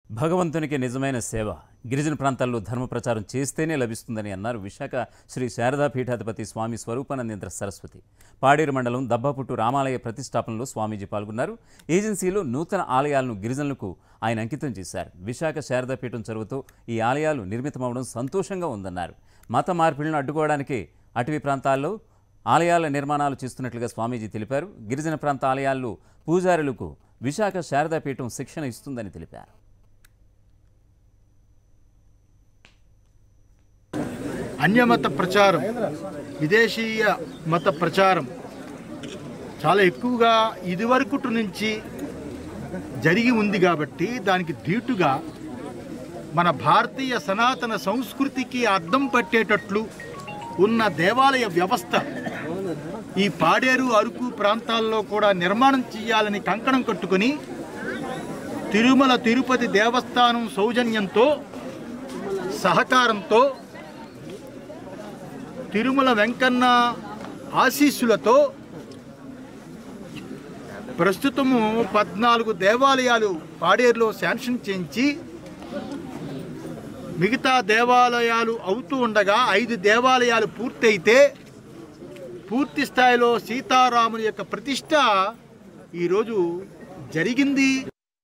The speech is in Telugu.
భగవంతునికి నిజమైన సేవ గిరిజన ప్రాంతాల్లో ధర్మ ప్రచారం చేస్తేనే లభిస్తుందని అన్నారు విశాఖ శ్రీ శారదా పీఠాధిపతి స్వామి స్వరూపానందేంద్ర సరస్వతి పాడేరు మండలం దబ్బాపుట్టు రామాలయ ప్రతిష్టాపనలో స్వామీజీ పాల్గొన్నారు ఏజెన్సీలో నూతన ఆలయాలను గిరిజనులకు ఆయన అంకితం చేశారు విశాఖ శారదా పీఠం చొరవతో ఈ ఆలయాలు నిర్మితమవడం సంతోషంగా ఉందన్నారు మత మార్పిడులను అడ్డుకోవడానికి అటవీ ప్రాంతాల్లో ఆలయాల నిర్మాణాలు చేస్తున్నట్లుగా స్వామీజీ తెలిపారు గిరిజన ప్రాంత ఆలయాల్లో పూజారులకు విశాఖ శారదా పీఠం శిక్షణ ఇస్తుందని తెలిపారు అన్యమత ప్రచారం విదేశీయ మత ప్రచారం చాలా ఎక్కువగా ఇదివరకుటి నుంచి జరిగి ఉంది కాబట్టి దానికి ధీటుగా మన భారతీయ సనాతన సంస్కృతికి అద్దం పట్టేటట్లు ఉన్న దేవాలయ వ్యవస్థ ఈ పాడేరు అరకు ప్రాంతాల్లో కూడా నిర్మాణం చేయాలని కంకణం కట్టుకొని తిరుమల తిరుపతి దేవస్థానం సౌజన్యంతో సహకారంతో తిరుమల వెంకన్న ఆశీస్సులతో ప్రస్తుతము పద్నాలుగు దేవాలయాలు పాడేరులో శాంక్షన్ చేయించి మిగతా దేవాలయాలు అవుతూ ఉండగా ఐదు దేవాలయాలు పూర్తయితే పూర్తి స్థాయిలో సీతారాముని యొక్క ప్రతిష్ట ఈరోజు జరిగింది